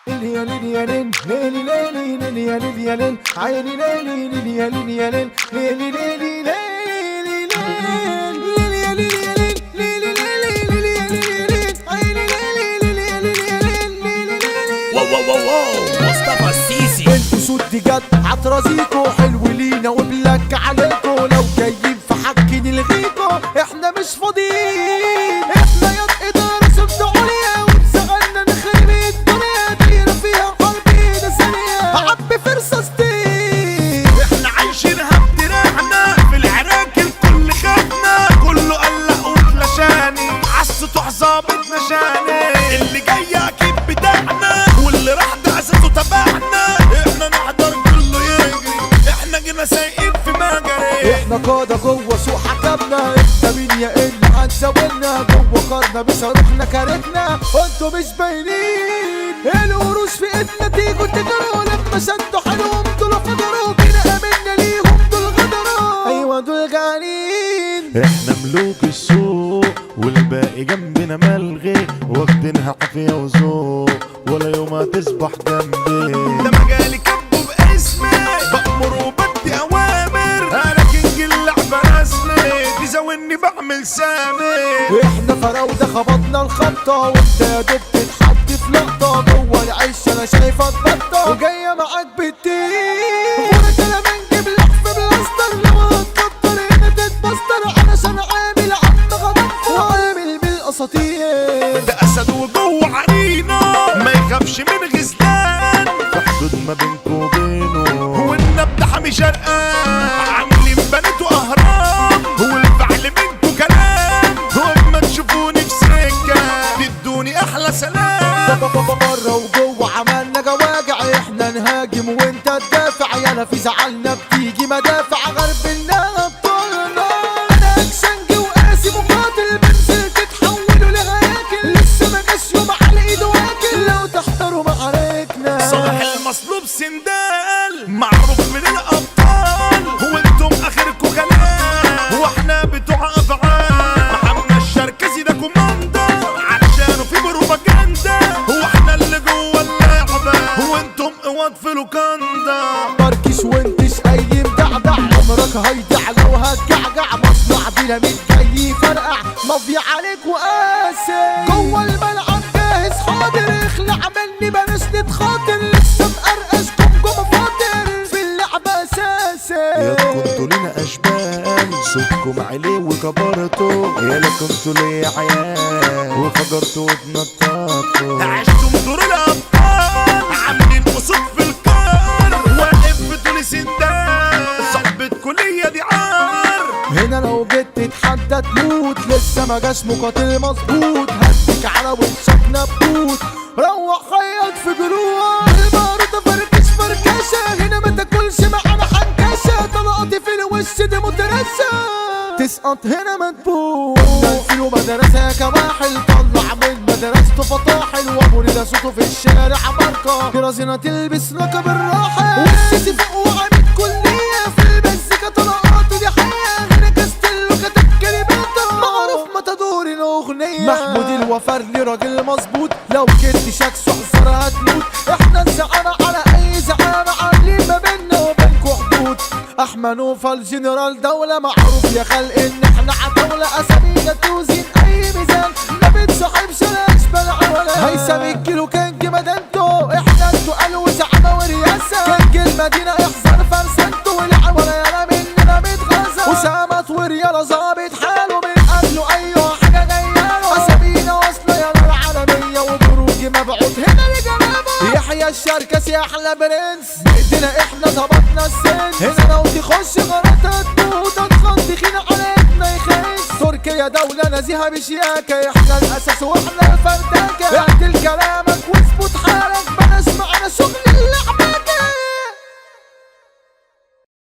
يا ليل يا ليل ليل ليل ليل يا ليل يا ليل عيني ليل ليل يا ليل يا ليل ليل ليل ليل ليل ليل يا ليل يا ليل ليل ليل ليل يا ليل يا ليل عيني ليل ليل يا ليل يا ليل ليل ليل واو واو واو واو مصطفى السيسي انتوا سود جد عطرازيكو حلو لينا وبلك عليكو لو جايين في حق نلغيكو احنا مش فاضيين احنا يد اداره سد عليا وبزغلنا نخرب الدنيا دايره فيها قلبي ده ثانيه عبي فرصه ستين احنا عايشينها بدراعنا في العراك الكل خدنا كله قلق واتلشاني عالسطوح ظابط نشاني اللي جاي اكيد بتاعنا واللي راح ده اساسه تبعنا احنا نحضر كله يجري احنا جينا سايقين في مجري احنا قادة جوه سوق حكمنا انت مين يا اللي هنساولنا جوه قارنا بصاروخنا كارتنا وانتوا مش باينين القروش في ايدنا تيجوا تجروا لما شدوا حالهم دول فجروا كده امنا ليهم دول غدروا ايوه دول جعانين احنا ملوك السوق والباقي جنبنا ملغي واخدينها عافية وذوق ولا يوم هتصبح جنبي ده مجالي كبه باسمي بأمر وبدي أوامر أنا كينج اللعبة رسمي تزاولني بعمل سامي احنا فراودة خبطنا الخبطة وانت يا دوب تتحط في لقطة جوه العيش انا شايفك بطة وجاية معاك بالتين غورك انا بنجيب لك في بلاستر لو هتكتر هنا تتبستر علشان عامل عم غضب وعامل بالاساطير ده أسد وجوه عرينا ما يخافش من غزلان في حدود ما بينكو وبينه والنبض حامي شرقان عاملين بنات وأهرام والفعل منكو كلام وأما تشوفوني في سكة تدوني أحلى سلام بره وجوه عملنا جواجع احنا نهاجم وانت تدافع يالا في زعلنا بتيجي مدافع غربلنا بطولنا انا اكشنجي وقاسي مقاتل بنزل تتحولوا لهياكل لسه ما جاش يوم على ايده واكل لو تحضروا معاركنا صالح المصلوب سندال معروف من الابطال وانتم اخركم كلام واحنا بتوع افعال محمد الشركسي ده كوماندا عشانه في بروباجندا واحنا اللي جوه اللعبه وانتم قوات في لوكاندا مركش وانتش اي مدعدع عمرك هيدع لو هتجعجع مصنع ديناميت جاي يفرقع مافيا عليك وقاسي جوه الملعب جاهز حاضر اخلع مني بلاش نتخاطر لسه مقرقشكم جوه فاضر في اللعبة يا اساسي كنتوا لينا اشبال صوتكم عليه وكبرتوا يا لا كنتوا ليا عيال وفجرتوا واتنططوا عشتم دور الابطال عاملين قصود في الكار واقف بطول سندان صاحبة كلية دي عار هنا لو جيت تتحدى تموت لسه ما جاش مقاتل مظبوط هديك على وشك نبوت روح خيط في جروح بالبارودة فركش فركشة هنا ما تاكلش معانا حنكشة طلقتي في الوش دي مترشة تسقط هنا ما تبوظ نزلوا مدرسة يا كواحل طلع من مدرسته فطاحل وابو ده صوته في الشارع ماركة رازنة تلبس لقب الراحة والسيسي فوق وعامل كلية في المزيكا طلقاته دي حياة هنا كاستيلو كتب كلماته معروف متدور الأغنية محمود الوفرلي راجل مظبوط لو كنت شاكس احذر هتموت احنا الزعانة على أي زعانة عاملين ما بينا وبينكوا حدود احمد نوفل الجنرال دولة معروف يا خلق ان احنا عدولة اسامينا توزين اي ميزان ما بتصاحبش الاشبال عولا هيثم الكيلو كينج مدينته احنا انتوا قالوا زعامة ورياسة كينج المدينة احذر فرسانته والعولا يالا مننا متغازة اسامة وريالا ظابط حاله من قبله ايوه حاجة جاية اسامينا واصلة يالا العالمية وبروج مبعوث هنا لجنابه يحيى الشركسي احلى برنس بايدينا احنا ظبطنا السن هنا لو تخش غلطة تموت هتخض خينا علينا يخس تركيا دولة نزيهة بشياكة احنا الاساس واحنا الفرداكة اعدل كلامك واثبت حالك بلاش معانا شغل اللعبة